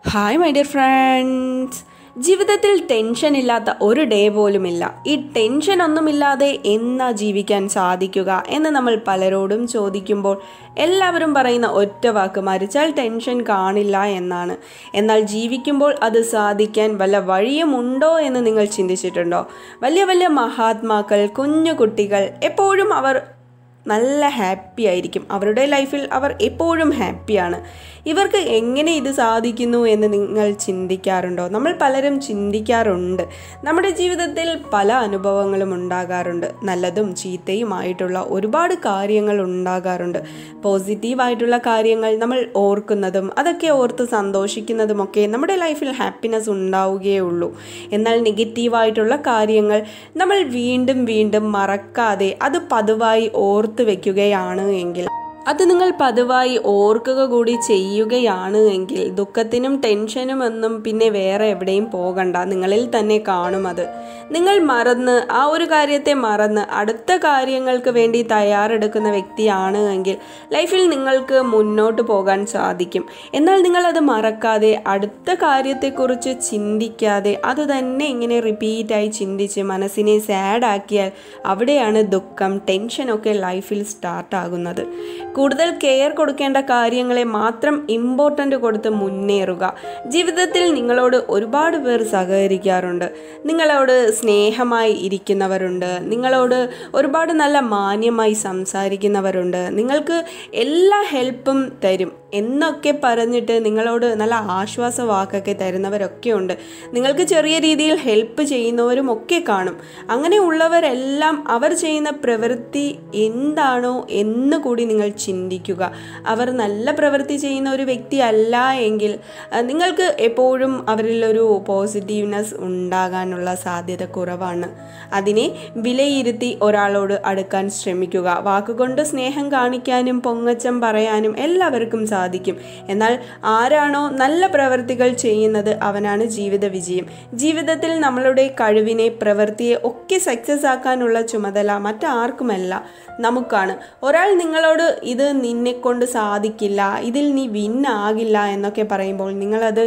hi my dear friends ജീവിതത്തിൽ tension ഇല്ലാത്ത ഒരു ഡേ പോലുമില്ല ഈ ടെൻഷൻ ഒന്നുമില്ലാതെ എന്നാ ജീവിക്കാൻ സാധിക്കുക എന്ന് നമ്മൾ പലരോടും ചോദിക്കുമ്പോൾ എല്ലാവരും പറയുന്ന ഒറ്റ വാക്ക് മരിച്ചാൽ ടെൻഷൻ കാണില്ല എന്നാണ് എന്നാൽ ജീവിക്കുമ്പോൾ അത് സാധിക്കാൻ വല്ല വഴിയുമുണ്ടോ എന്ന് നിങ്ങൾ ചിന്തിച്ചിട്ടുണ്ടോ വലിയ വലിയ മഹാത്മാക്കൾ കുഞ്ഞു കുട്ടികൾ എപ്പോഴും അവർ നല്ല ഹാപ്പി ആയിരിക്കും അവരുടെ ലൈഫിൽ അവർ എപ്പോഴും ഹാപ്പിയാണ് ഇവർക്ക് എങ്ങനെ ഇത് സാധിക്കുന്നു എന്ന് നിങ്ങൾ ചിന്തിക്കാറുണ്ടോ നമ്മൾ പലരും ചിന്തിക്കാറുണ്ട് നമ്മുടെ ജീവിതത്തിൽ പല അനുഭവങ്ങളും ഉണ്ടാകാറുണ്ട് നല്ലതും ചീത്തയുമായിട്ടുള്ള ഒരുപാട് കാര്യങ്ങൾ ഉണ്ടാകാറുണ്ട് പോസിറ്റീവായിട്ടുള്ള കാര്യങ്ങൾ നമ്മൾ ഓർക്കുന്നതും അതൊക്കെ ഓർത്ത് സന്തോഷിക്കുന്നതുമൊക്കെ നമ്മുടെ ലൈഫിൽ ഹാപ്പിനെസ് ഉണ്ടാവുകയേ ഉള്ളൂ എന്നാൽ നെഗറ്റീവായിട്ടുള്ള കാര്യങ്ങൾ നമ്മൾ വീണ്ടും വീണ്ടും മറക്കാതെ അത് പതിവായി ഓർത്ത് വെക്കുകയാണ് എങ്കിൽ അത് നിങ്ങൾ പതിവായി ഓർക്കുക കൂടി ചെയ്യുകയാണ് എങ്കിൽ ദുഃഖത്തിനും ടെൻഷനും ഒന്നും പിന്നെ വേറെ എവിടെയും പോകണ്ട നിങ്ങളിൽ തന്നെ കാണും അത് നിങ്ങൾ മറന്ന് ആ ഒരു കാര്യത്തെ മറന്ന് അടുത്ത കാര്യങ്ങൾക്ക് വേണ്ടി തയ്യാറെടുക്കുന്ന വ്യക്തിയാണ് എങ്കിൽ ലൈഫിൽ നിങ്ങൾക്ക് മുന്നോട്ട് പോകാൻ സാധിക്കും എന്നാൽ നിങ്ങൾ അത് മറക്കാതെ അടുത്ത കാര്യത്തെക്കുറിച്ച് ചിന്തിക്കാതെ അത് തന്നെ ഇങ്ങനെ റിപ്പീറ്റായി ചിന്തിച്ച് മനസ്സിനെ സാഡാക്കിയാൽ അവിടെയാണ് ദുഃഖം ടെൻഷനൊക്കെ ലൈഫിൽ സ്റ്റാർട്ടാകുന്നത് കൂടുതൽ കെയർ കൊടുക്കേണ്ട കാര്യങ്ങളെ മാത്രം ഇമ്പോർട്ടൻ്റ് കൊടുത്ത് മുന്നേറുക ജീവിതത്തിൽ നിങ്ങളോട് ഒരുപാട് പേർ സഹകരിക്കാറുണ്ട് നിങ്ങളോട് സ്നേഹമായി ഇരിക്കുന്നവരുണ്ട് നിങ്ങളോട് ഒരുപാട് നല്ല മാന്യമായി സംസാരിക്കുന്നവരുണ്ട് നിങ്ങൾക്ക് എല്ലാ ഹെൽപ്പും തരും എന്നൊക്കെ പറഞ്ഞിട്ട് നിങ്ങളോട് നല്ല ആശ്വാസ വാക്കൊക്കെ തരുന്നവരൊക്കെ ഉണ്ട് നിങ്ങൾക്ക് ചെറിയ രീതിയിൽ ഹെൽപ്പ് ചെയ്യുന്നവരും ഒക്കെ കാണും അങ്ങനെയുള്ളവരെല്ലാം അവർ ചെയ്യുന്ന പ്രവൃത്തി എന്താണോ എന്ന് കൂടി നിങ്ങൾ ചിന്തിക്കുക അവർ നല്ല പ്രവൃത്തി ചെയ്യുന്ന ഒരു വ്യക്തി അല്ല എങ്കിൽ അഹ് നിങ്ങൾക്ക് എപ്പോഴും അവരിലൊരു പോസിറ്റീവ്നെസ് ഉണ്ടാകാനുള്ള സാധ്യത കുറവാണ് അതിനെ വിലയിരുത്തി ഒരാളോട് അടുക്കാൻ ശ്രമിക്കുക വാക്കുകൊണ്ട് സ്നേഹം കാണിക്കാനും പൊങ്ങച്ചം പറയാനും എല്ലാവർക്കും സാധിക്കും എന്നാൽ ആരാണോ നല്ല പ്രവൃത്തികൾ ചെയ്യുന്നത് അവനാണ് ജീവിത വിജയം ജീവിതത്തിൽ നമ്മളുടെ കഴിവിനെ പ്രവൃത്തിയെ ഒക്കെ സക്സസ് ആക്കാനുള്ള ചുമതല മറ്റാർക്കുമല്ല നമുക്കാണ് ഒരാൾ നിങ്ങളോട് ഇത് നിന്നെ കൊണ്ട് സാധിക്കില്ല ഇതിൽ നീ വിന്നാകില്ല എന്നൊക്കെ പറയുമ്പോൾ നിങ്ങളത്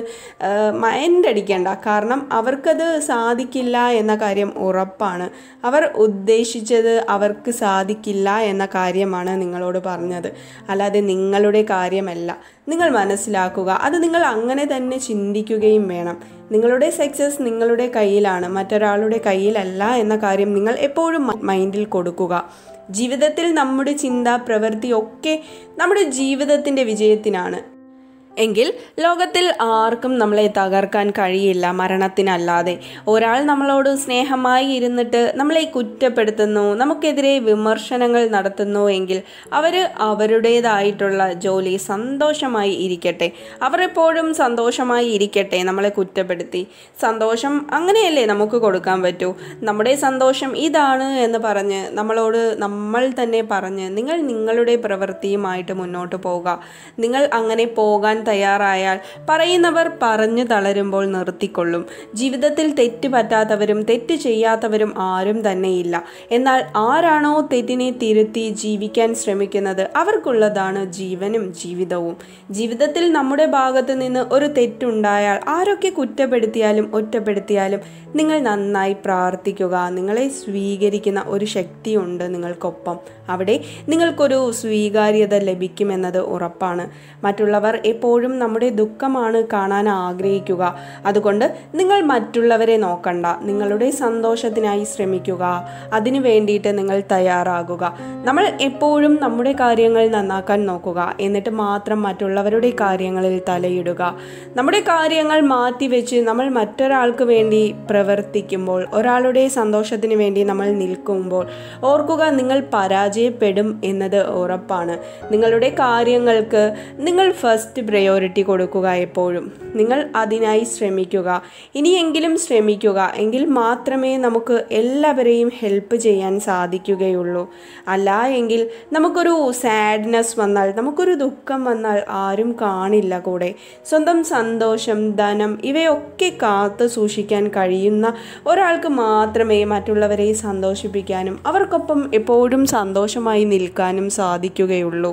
മൈൻഡ് അടിക്കേണ്ട കാരണം അവർക്കത് സാധിക്കില്ല എന്ന കാര്യം ഉറപ്പാണ് അവർ ഉദ്ദേശിച്ചത് അവർക്ക് സാധിക്കില്ല എന്ന കാര്യമാണ് നിങ്ങളോട് പറഞ്ഞത് അല്ലാതെ നിങ്ങളുടെ കാര്യമല്ല നിങ്ങൾ മനസ്സിലാക്കുക അത് നിങ്ങൾ അങ്ങനെ തന്നെ ചിന്തിക്കുകയും വേണം നിങ്ങളുടെ സക്സസ് നിങ്ങളുടെ കയ്യിലാണ് മറ്റൊരാളുടെ കയ്യിലല്ല എന്ന കാര്യം നിങ്ങൾ എപ്പോഴും മൈൻഡിൽ കൊടുക്കുക ജീവിതത്തിൽ നമ്മുടെ ചിന്ത പ്രവൃത്തി ഒക്കെ നമ്മുടെ ജീവിതത്തിൻ്റെ വിജയത്തിനാണ് എങ്കിൽ ലോകത്തിൽ ആർക്കും നമ്മളെ തകർക്കാൻ കഴിയില്ല മരണത്തിനല്ലാതെ ഒരാൾ നമ്മളോട് സ്നേഹമായി ഇരുന്നിട്ട് നമ്മളെ കുറ്റപ്പെടുത്തുന്നു നമുക്കെതിരെ വിമർശനങ്ങൾ നടത്തുന്നു എങ്കിൽ അവർ അവരുടേതായിട്ടുള്ള ജോലി സന്തോഷമായി ഇരിക്കട്ടെ അവർ എപ്പോഴും സന്തോഷമായി ഇരിക്കട്ടെ നമ്മളെ കുറ്റപ്പെടുത്തി സന്തോഷം അങ്ങനെയല്ലേ നമുക്ക് കൊടുക്കാൻ പറ്റൂ നമ്മുടെ സന്തോഷം ഇതാണ് എന്ന് പറഞ്ഞ് നമ്മളോട് നമ്മൾ തന്നെ പറഞ്ഞ് നിങ്ങൾ നിങ്ങളുടെ പ്രവൃത്തിയുമായിട്ട് മുന്നോട്ട് പോവുക നിങ്ങൾ അങ്ങനെ പോകാൻ തയ്യാറായാൽ പറയുന്നവർ പറഞ്ഞു തളരുമ്പോൾ നിർത്തിക്കൊള്ളും ജീവിതത്തിൽ തെറ്റ് പറ്റാത്തവരും തെറ്റ് ചെയ്യാത്തവരും ആരും തന്നെയില്ല എന്നാൽ ആരാണോ തെറ്റിനെ തിരുത്തി ജീവിക്കാൻ ശ്രമിക്കുന്നത് അവർക്കുള്ളതാണ് ജീവനും ജീവിതവും ജീവിതത്തിൽ നമ്മുടെ ഭാഗത്ത് നിന്ന് ഒരു തെറ്റുണ്ടായാൽ ആരൊക്കെ കുറ്റപ്പെടുത്തിയാലും ഒറ്റപ്പെടുത്തിയാലും നിങ്ങൾ നന്നായി പ്രാർത്ഥിക്കുക നിങ്ങളെ സ്വീകരിക്കുന്ന ഒരു ശക്തിയുണ്ട് നിങ്ങൾക്കൊപ്പം അവിടെ നിങ്ങൾക്കൊരു സ്വീകാര്യത ലഭിക്കുമെന്നത് ഉറപ്പാണ് മറ്റുള്ളവർ എപ്പോഴും നമ്മുടെ ദുഃഖമാണ് കാണാൻ ആഗ്രഹിക്കുക അതുകൊണ്ട് നിങ്ങൾ മറ്റുള്ളവരെ നോക്കണ്ട നിങ്ങളുടെ സന്തോഷത്തിനായി ശ്രമിക്കുക അതിനു വേണ്ടിയിട്ട് നിങ്ങൾ തയ്യാറാകുക നമ്മൾ എപ്പോഴും നമ്മുടെ കാര്യങ്ങൾ നന്നാക്കാൻ നോക്കുക എന്നിട്ട് മാത്രം മറ്റുള്ളവരുടെ കാര്യങ്ങളിൽ തലയിടുക നമ്മുടെ കാര്യങ്ങൾ മാറ്റിവെച്ച് നമ്മൾ മറ്റൊരാൾക്ക് വേണ്ടി പ്രവർത്തിക്കുമ്പോൾ ഒരാളുടെ സന്തോഷത്തിന് വേണ്ടി നമ്മൾ നിൽക്കുമ്പോൾ ഓർക്കുക നിങ്ങൾ പരാജയപ്പെടും എന്നത് ഉറപ്പാണ് നിങ്ങളുടെ കാര്യങ്ങൾക്ക് നിങ്ങൾ ഫസ്റ്റ് പ്രയോറിറ്റി കൊടുക്കുക എപ്പോഴും നിങ്ങൾ അതിനായി ശ്രമിക്കുക ഇനിയെങ്കിലും ശ്രമിക്കുക എങ്കിൽ മാത്രമേ നമുക്ക് എല്ലാവരെയും ഹെൽപ്പ് ചെയ്യാൻ സാധിക്കുകയുള്ളൂ അല്ല എങ്കിൽ നമുക്കൊരു സാഡ്നെസ് വന്നാൽ നമുക്കൊരു ദുഃഖം വന്നാൽ ആരും കാണില്ല കൂടെ സ്വന്തം സന്തോഷം ധനം ഇവയൊക്കെ കാത്തു സൂക്ഷിക്കാൻ കഴിയുന്ന ഒരാൾക്ക് മാത്രമേ മറ്റുള്ളവരെ സന്തോഷിപ്പിക്കാനും അവർക്കൊപ്പം എപ്പോഴും സന്തോഷമായി നിൽക്കാനും സാധിക്കുകയുള്ളൂ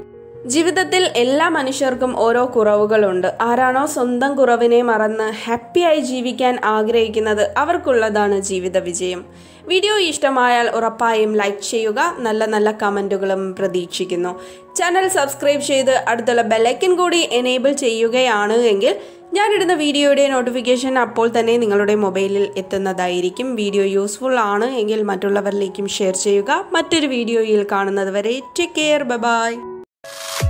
ജീവിതത്തിൽ എല്ലാ മനുഷ്യർക്കും ഓരോ കുറവുകളുണ്ട് ആരാണോ സ്വന്തം കുറവിനെ മറന്ന് ഹാപ്പിയായി ജീവിക്കാൻ ആഗ്രഹിക്കുന്നത് അവർക്കുള്ളതാണ് ജീവിത വിജയം വീഡിയോ ഇഷ്ടമായാൽ ഉറപ്പായും ലൈക്ക് ചെയ്യുക നല്ല നല്ല കമൻറ്റുകളും പ്രതീക്ഷിക്കുന്നു ചാനൽ സബ്സ്ക്രൈബ് ചെയ്ത് അടുത്തുള്ള ബെലൈക്കൻ കൂടി എനേബിൾ ചെയ്യുകയാണ് എങ്കിൽ ഞാനിടുന്ന വീഡിയോയുടെ നോട്ടിഫിക്കേഷൻ അപ്പോൾ തന്നെ നിങ്ങളുടെ മൊബൈലിൽ എത്തുന്നതായിരിക്കും വീഡിയോ യൂസ്ഫുൾ ആണ് എങ്കിൽ മറ്റുള്ളവരിലേക്കും ഷെയർ ചെയ്യുക മറ്റൊരു വീഡിയോയിൽ കാണുന്നത് വരെ ടേക്ക് കെയർ ബൈ